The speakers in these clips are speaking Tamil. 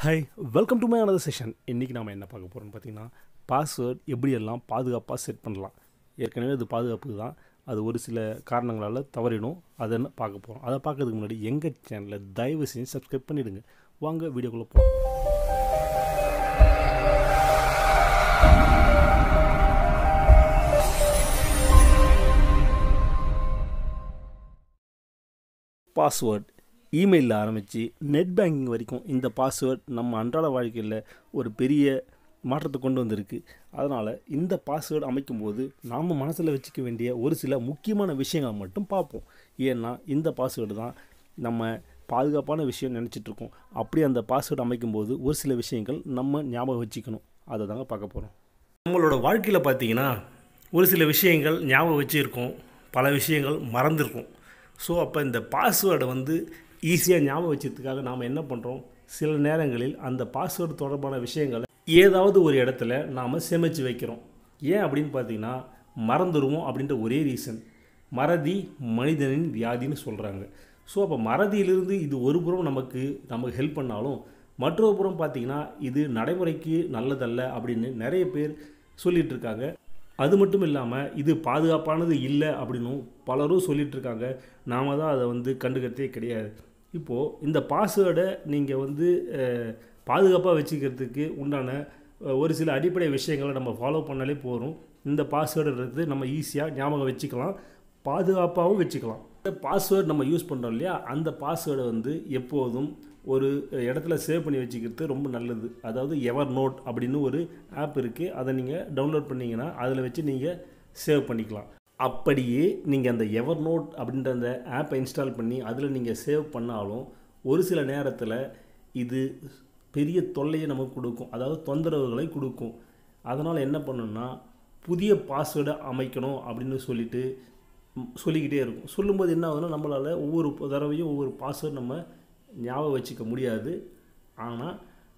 hi welcome to my another session இன்றைக்கி நாம் என்ன பார்க்க போகிறோம்னு பார்த்தீங்கன்னா பாஸ்வேர்ட் எப்படியெல்லாம் பாதுகாப்பாக செட் பண்ணலாம் ஏற்கனவே அது பாதுகாப்பு தான் அது ஒரு சில காரணங்களால் தவறிடும் அதை என்ன பார்க்க போகிறோம் அதை பார்க்கறதுக்கு முன்னாடி எங்கள் சேனலை தயவு செஞ்சு சப்ஸ்கிரைப் பண்ணிவிடுங்க வாங்க வீடியோக்குள்ளே போகலாம் பாஸ்வேர்ட் இமெயிலில் ஆரம்பித்து நெட் பேங்கிங் வரைக்கும் இந்த பாஸ்வேர்ட் நம்ம அன்றாட வாழ்க்கையில் ஒரு பெரிய மாற்றத்தை கொண்டு வந்திருக்கு அதனால் இந்த பாஸ்வேர்டு அமைக்கும்போது நாம் மனசில் வச்சுக்க வேண்டிய ஒரு சில முக்கியமான விஷயங்களை மட்டும் பார்ப்போம் ஏன்னா இந்த பாஸ்வேர்டு தான் நம்ம பாதுகாப்பான விஷயம் நினச்சிட்ருக்கோம் அப்படி அந்த பாஸ்வேர்டு அமைக்கும்போது ஒரு சில விஷயங்கள் நம்ம ஞாபகம் வச்சுக்கணும் அதை தாங்க பார்க்க போகிறோம் நம்மளோட வாழ்க்கையில் பார்த்தீங்கன்னா ஒரு சில விஷயங்கள் ஞாபகம் வச்சுருக்கோம் பல விஷயங்கள் மறந்துருக்கும் ஸோ அப்போ இந்த பாஸ்வேர்டை வந்து ஈஸியாக ஞாபகம் வச்சதுக்காக நாம் என்ன பண்ணுறோம் சில நேரங்களில் அந்த பாஸ்வேர்டு தொடர்பான விஷயங்களை ஏதாவது ஒரு இடத்துல நாம் சேமித்து வைக்கிறோம் ஏன் அப்படின்னு பார்த்தீங்கன்னா மறந்துடுவோம் அப்படின்ற ஒரே ரீசன் மறதி மனிதனின் வியாதின்னு சொல்கிறாங்க ஸோ அப்போ மறதியிலிருந்து இது ஒரு புறம் நமக்கு நமக்கு ஹெல்ப் பண்ணாலும் மற்றொரு புறம் பார்த்தீங்கன்னா இது நடைமுறைக்கு நல்லதல்ல அப்படின்னு நிறைய பேர் சொல்லிட்டு இருக்காங்க அது மட்டும் இல்லாமல் இது பாதுகாப்பானது இல்லை அப்படின்னும் பலரும் சொல்லிட்டு இருக்காங்க நாம தான் அதை வந்து கண்டுக்கிறதே கிடையாது இப்போது இந்த பாஸ்வேர்டை நீங்கள் வந்து பாதுகாப்பாக வச்சுக்கிறதுக்கு உண்டான அஹ், ஒரு சில அடிப்படை விஷயங்களை நம்ம ஃபாலோ பண்ணாலே போதும் இந்த பாஸ்வேர்டுன்றது நம்ம ஈஸியாக ஞாபகம் வச்சுக்கலாம் பாதுகாப்பாகவும் வச்சுக்கலாம் இந்த பாஸ்வேர்டு நம்ம யூஸ் பண்ணுறோம் இல்லையா அந்த பாஸ்வேர்டை வந்து எப்போதும் ஒரு இடத்துல சேவ் பண்ணி வச்சுக்கிறது ரொம்ப நல்லது அதாவது எவர் நோட் அப்படின்னு ஒரு ஆப் இருக்குது அதை நீங்கள் டவுன்லோட் பண்ணிங்கன்னா அதில் வச்சு நீங்கள் சேவ் பண்ணிக்கலாம் அப்படியே நீங்கள் அந்த எவர் நோட் அப்படின்ற அந்த ஆப்பை இன்ஸ்டால் பண்ணி அதில் நீங்கள் சேவ் பண்ணாலும் ஒரு சில நேரத்தில் இது பெரிய தொல்லையை நமக்கு கொடுக்கும் அதாவது தொந்தரவுகளை கொடுக்கும் அதனால் என்ன பண்ணணும்னா புதிய பாஸ்வேர்டை அமைக்கணும் அப்படின்னு சொல்லிட்டு ம், சொல்லிக்கிட்டே இருக்கும் சொல்லும்போது என்ன ஆகுதுன்னா நம்மளால் ஒவ்வொரு தடவையும் ஒவ்வொரு பாஸ்வேர்டு நம்ம ஞாபகம் வச்சுக்க முடியாது ஆனால்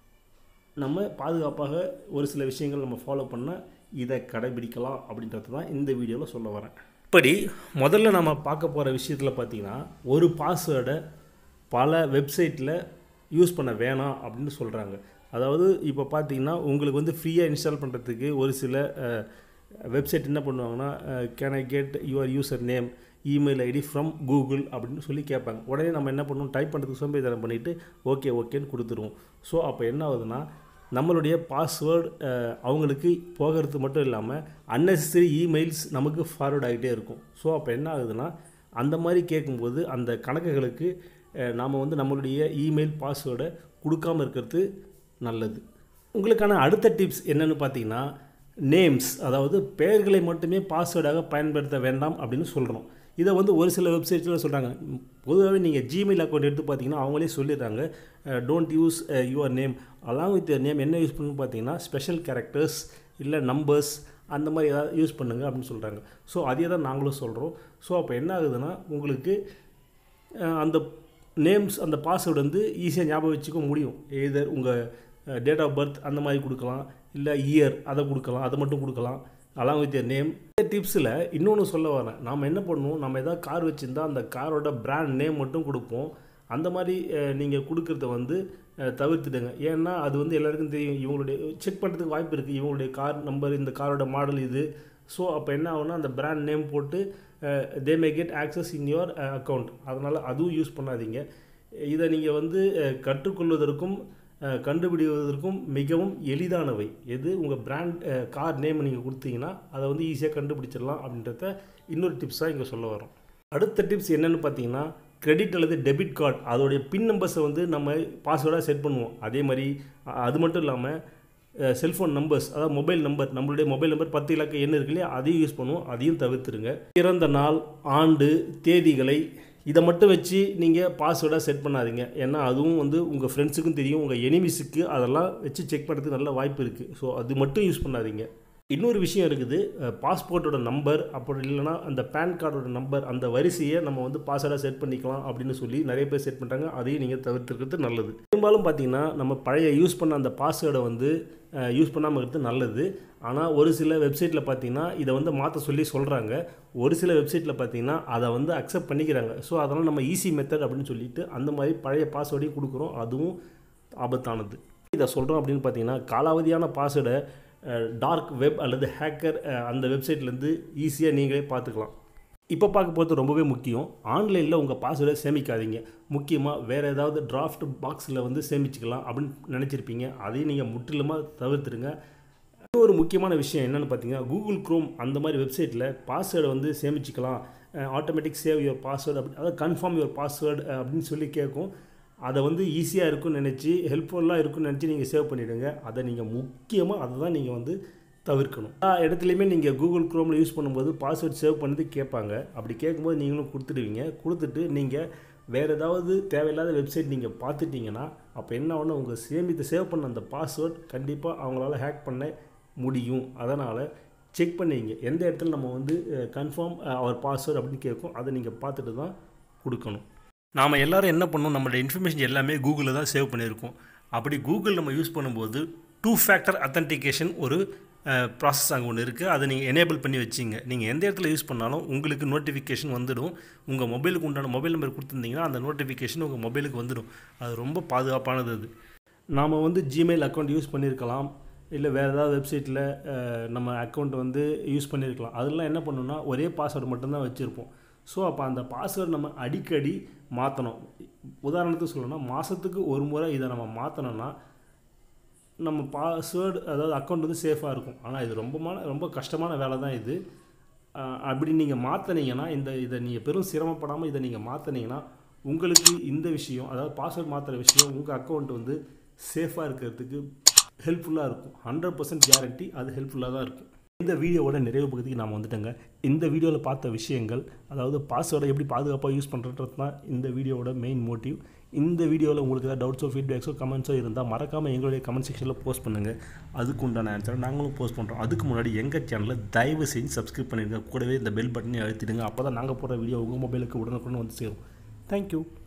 நம்ம பாதுகாப்பாக ஒரு சில விஷயங்கள் நம்ம ஃபாலோ பண்ணால் இதை கடைபிடிக்கலாம் அப்படின்றது தான் இந்த வீடியோவில் சொல்ல வரேன் இப்படி முதல்ல நம்ம பார்க்க போகிற விஷயத்தில் பார்த்தீங்கன்னா ஒரு பாஸ்வேர்டை பல வெப்சைட்டில் யூஸ் பண்ண வேணாம் அப்படின்னு சொல்கிறாங்க அதாவது இப்போ பார்த்தீங்கன்னா உங்களுக்கு வந்து ஃப்ரீயாக இன்ஸ்டால் பண்ணுறதுக்கு ஒரு சில வெப்சைட் என்ன பண்ணுவாங்கன்னா can I get your user name email ID from Google அப்படின்னு சொல்லி கேட்பாங்க உடனே நம்ம என்ன பண்ணுவோம் டைப் பண்ணுறதுக்கு சோம்பேறித்தனம் பண்ணிவிட்டு ஓகே ஓகேன்னு கொடுத்துருவோம் ஸோ அப்போ என்ன ஆகுதுன்னா நம்மளுடைய பாஸ்வேர்டு அவங்களுக்கு போகிறது மட்டும் இல்லாமல் unnecessary இமெயில்ஸ் நமக்கு ஃபார்வர்ட் ஆகிட்டே இருக்கும் ஸோ அப்போ என்ன ஆகுதுன்னா அந்த மாதிரி கேட்கும்போது அந்த கணக்குகளுக்கு நாம் வந்து நம்மளுடைய இமெயில் பாஸ்வேர்டை கொடுக்காம இருக்கிறது நல்லது உங்களுக்கான அடுத்த டிப்ஸ் என்னன்னு பார்த்தீங்கன்னா நேம்ஸ் அதாவது பெயர்களை மட்டுமே பாஸ்வேர்டாக பயன்படுத்த வேண்டாம் அப்படின்னு சொல்கிறோம் இதை வந்து ஒரு சில வெப்சைட்ஸில் சொல்கிறாங்க பொதுவாகவே நீங்கள் ஜிமெயில் அக்கௌண்ட் எடுத்து பார்த்தீங்கன்னா அவங்களே சொல்லிடுறாங்க don't use your name along with your name என்ன யூஸ் பண்ணணும்னு பார்த்தீங்கன்னா ஸ்பெஷல் கேரக்டர்ஸ் இல்லை நம்பர்ஸ் அந்த மாதிரி ஏதாவது யூஸ் பண்ணுங்க அப்படின்னு சொல்கிறாங்க ஸோ அதே தான் நாங்களும் சொல்கிறோம் ஸோ அப்போ என்ன ஆகுதுன்னா உங்களுக்கு அஹ், அந்த நேம்ஸ் அந்த பாஸ்வேர்டு வந்து ஈஸியாக ஞாபகம் வச்சுக்க முடியும் எதர் உங்கள் டேட் ஆஃப் பர்த் அந்த மாதிரி கொடுக்கலாம் இல்லை இயர் அதை கொடுக்கலாம் அதை மட்டும் கொடுக்கலாம் அலாங் வித் நேம் இந்த டிப்ஸில் இன்னொன்று சொல்ல வரேன் நாம் என்ன பண்ணுவோம் நம்ம எதாவது கார் வச்சுருந்தா அந்த காரோட பிராண்ட் நேம் மட்டும் கொடுப்போம் அந்த மாதிரி நீங்கள் கொடுக்குறத வந்து அஹ், தவிர்த்துடுங்க ஏன்னா அது வந்து எல்லாருக்கும் தெரியும் இவங்களுடைய செக் பண்ணுறதுக்கு வாய்ப்பு இருக்குது இவங்களுடைய கார் நம்பர் இந்த காரோட மாடல் இது ஸோ அப்போ என்ன ஆகும்னா அந்த பிராண்ட் நேம் போட்டு they may get access in your account அதனால் அதுவும் யூஸ் பண்ணாதீங்க இதை நீங்கள் வந்து அஹ், கற்றுக்கொள்வதற்கும் அஹ், கண்டுபிடிவதற்கும் மிகவும் எளிதானவை எது உங்கள் பிராண்ட் கார் நேம் நீங்கள் கொடுத்தீங்கன்னா அதை வந்து ஈஸியாக கண்டுபிடிச்சிடலாம் அப்படின்றத இன்னொரு டிப்ஸாக இங்கே சொல்ல வரோம் அடுத்த டிப்ஸ் என்னென்னு பார்த்தீங்கன்னா கிரெடிட் அல்லது டெபிட் கார்டு அதோடைய பின் நம்பர்ஸை வந்து நம்ம பாஸ்வேர்டாக செட் பண்ணுவோம் அதே மாதிரி அ- அது மட்டும் இல்லாமல் செல்ஃபோன் நம்பர்ஸ் அதாவது மொபைல் நம்பர் நம்மளுடைய மொபைல் நம்பர் பத்து இலக்க எண் இருக்கு இல்லையா அதையும் யூஸ் பண்ணுவோம் அதையும் தவிர்த்துருங்க பிறந்த நாள் ஆண்டு தேதிகளை இதை மட்டும் வச்சு நீங்கள் பாஸ்வேர்டாக செட் பண்ணாதீங்க ஏன்னா அதுவும் வந்து உங்கள் ஃப்ரெண்ட்ஸுக்கும் தெரியும் உங்கள் எனிமிஸுக்கு அதெல்லாம் வச்சு செக் பண்ணுறதுக்கு நல்ல வாய்ப்பு இருக்குது ஸோ அது மட்டும் யூஸ் பண்ணாதீங்க இன்னொரு விஷயம் இருக்குது பாஸ்போர்ட்டோட நம்பர் அப்படி இல்லைன்னா அந்த பேன் கார்டோட நம்பர் அந்த வரிசையை நம்ம வந்து பாஸ்வேர்டாக செட் பண்ணிக்கலாம் அப்படின்னு சொல்லி நிறைய பேர் செட் பண்ணுறாங்க அதையும் நீங்கள் தவிர்த்துக்கிறது நல்லது பெரும்பாலும் பார்த்தீங்கன்னா நம்ம பழைய யூஸ் பண்ண அந்த பாஸ்வேர்டை வந்து யூஸ் பண்ணாமல் இருக்கிறது நல்லது ஆனால் ஒரு சில வெப்சைட்டில் பார்த்தீங்கன்னா இதை வந்து மாற்ற சொல்லி சொல்கிறாங்க ஒரு சில வெப்சைட்டில் பார்த்தீங்கன்னா அதை வந்து அக்செப்ட் பண்ணிக்கிறாங்க ஸோ அதனால் நம்ம ஈஸி மெத்தட் அப்படின்னு சொல்லிட்டு அந்த மாதிரி பழைய பாஸ்வேர்டையும் கொடுக்குறோம் அதுவும் ஆபத்தானது இதை சொல்கிறோம் அப்படின்னு பார்த்தீங்கன்னா காலாவதியான பாஸ்வேர்டை டார்க் வெப் அல்லது ஹேக்கர் அந்த வெப்சைட்லேருந்து ஈஸியாக நீங்களே பார்த்துக்கலாம் இப்போ பார்க்க போகிறது ரொம்பவே முக்கியம் ஆன்லைனில் உங்கள் பாஸ்வேர்டை சேமிக்காதீங்க முக்கியமாக வேறு ஏதாவது டிராஃப்ட் பாக்ஸில் வந்து சேமிச்சுக்கலாம் அப்படின்னு நினச்சிருப்பீங்க அதையும் நீங்கள் முற்றிலுமாக தவிர்த்துருங்க இன்னொரு முக்கியமான விஷயம் என்னென்னு பார்த்தீங்கன்னா கூகுள் க்ரோம் அந்த மாதிரி வெப்சைட்டில் பாஸ்வேர்டை வந்து சேமிச்சிக்கலாம் ஆட்டோமேட்டிக் சேவ் யுவர் பாஸ்வேர்டு அப்படி அதாவது கன்ஃபார்ம் யுவர் பாஸ்வேர்டு அப்படின்னு சொல்லி கேட்கும் அதை வந்து ஈஸியாக இருக்கும்னு நினச்சி ஹெல்ப்ஃபுல்லாக இருக்கும்னு நினச்சி நீங்கள் சேவ் பண்ணிவிடுங்க அதை நீங்கள் முக்கியமாக அதை தான் நீங்கள் வந்து தவிர்க்கணும் எல்லா இடத்துலையுமே நீங்கள் கூகுள் க்ரோமில் யூஸ் பண்ணும்போது பாஸ்வேர்ட் சேவ் பண்ணது கேட்பாங்க அப்படி கேட்கும்போது நீங்களும் கொடுத்துடுவீங்க கொடுத்துட்டு நீங்கள் வேறு ஏதாவது தேவையில்லாத வெப்சைட் நீங்கள் பார்த்துட்டிங்கன்னா அப்போ என்ன ஒன்று உங்கள் சேமித்து சேவ் பண்ண அந்த பாஸ்வேர்ட் கண்டிப்பாக அவங்களால ஹேக் பண்ண முடியும் அதனால் செக் பண்ணிங்க எந்த இடத்துல நம்ம வந்து கன்ஃபார்ம் அவர் பாஸ்வேர்டு அப்படின்னு கேட்கும் அதை நீங்கள் பார்த்துட்டு தான் கொடுக்கணும் நாம் எல்லோரும் என்ன பண்ணோம் நம்மளோட இன்ஃபர்மேஷன் எல்லாமே கூகுளில் தான் சேவ் பண்ணியிருக்கோம் அப்படி கூகுள் நம்ம யூஸ் பண்ணும்போது டூ ஃபேக்டர் அத்தன்டிகேஷன் ஒரு ப்ராசஸ் அங்கே ஒன்று இருக்குது அதை நீங்கள் எனேபிள் பண்ணி வச்சிங்க நீங்கள் எந்த இடத்துல யூஸ் பண்ணாலும் உங்களுக்கு நோட்டிஃபிகேஷன் வந்துடும் உங்கள் மொபைலுக்கு உண்டான மொபைல் நம்பர் கொடுத்துருந்தீங்கன்னா அந்த நோட்டிஃபிகேஷன் உங்கள் மொபைலுக்கு வந்துடும் அது ரொம்ப பாதுகாப்பானது அது நாம் வந்து ஜிமெயில் அக்கௌண்ட் யூஸ் பண்ணியிருக்கலாம் இல்லை வேறு ஏதாவது வெப்சைட்டில் நம்ம அக்கௌண்ட் வந்து யூஸ் பண்ணியிருக்கலாம் அதெல்லாம் என்ன பண்ணணும்னா ஒரே பாஸ்வேர்டு மட்டும்தான் வச்சுருப்போம் ஸோ அப்போ அந்த பாஸ்வேர்டு நம்ம அடிக்கடி மாற்றணும் உதாரணத்துக்கு சொல்லணும்னா மாதத்துக்கு ஒரு முறை இதை நம்ம மாற்றணும்னா நம்ம பாஸ்வேர்டு அதாவது அக்கௌண்ட் வந்து சேஃபாக இருக்கும் ஆனால் இது ரொம்பமான ரொம்ப கஷ்டமான வேலை தான் இது அப்படி நீங்கள் மாற்றினீங்கன்னா இந்த இதை நீங்கள் பெரும் சிரமப்படாமல் இதை நீங்கள் மாற்றினீங்கன்னா உங்களுக்கு இந்த விஷயம் அதாவது பாஸ்வேர்டு மாற்றுற விஷயம் உங்கள் அக்கௌண்ட் வந்து சேஃபாக இருக்கிறதுக்கு ஹெல்ப்ஃபுல்லாக இருக்கும் ஹண்ட்ரட் பர்சன்ட் கேரண்டி அது ஹெல்ப்ஃபுல்லாக தான் இருக்கும் இந்த வீடியோவோட நிறைவு பகுதிக்கு நாம் வந்துட்டோங்க இந்த வீடியோவில் பார்த்த விஷயங்கள் அதாவது பாஸ்வேர்டை எப்படி பாதுகாப்பாக யூஸ் பண்ணுறது தான் இந்த வீடியோவோட மெயின் மோட்டிவ் இந்த வீடியோவில் உங்களுக்கு ஏதாவது டவுட்ஸோ ஃபீட்பேக்ஸோ கமெண்ட்ஸோ இருந்தால் மறக்காமல் எங்களுடைய கமெண்ட் செக்ஷனில் போஸ்ட் பண்ணுங்கள் அதுக்கு உண்டான ஆன்சரை நாங்களும் போஸ்ட் பண்ணுறோம் அதுக்கு முன்னாடி எங்கள் சேனலை தயவு செஞ்சு சப்ஸ்கிரைப் பண்ணிடுங்க கூடவே இந்த பெல் பட்டனை அழுத்திடுங்க அப்போ தான் நாங்கள் போடுற வீடியோ உங்கள் மொபைலுக்கு உடனுக்குடன் வந்து சேரும் தேங்க்யூ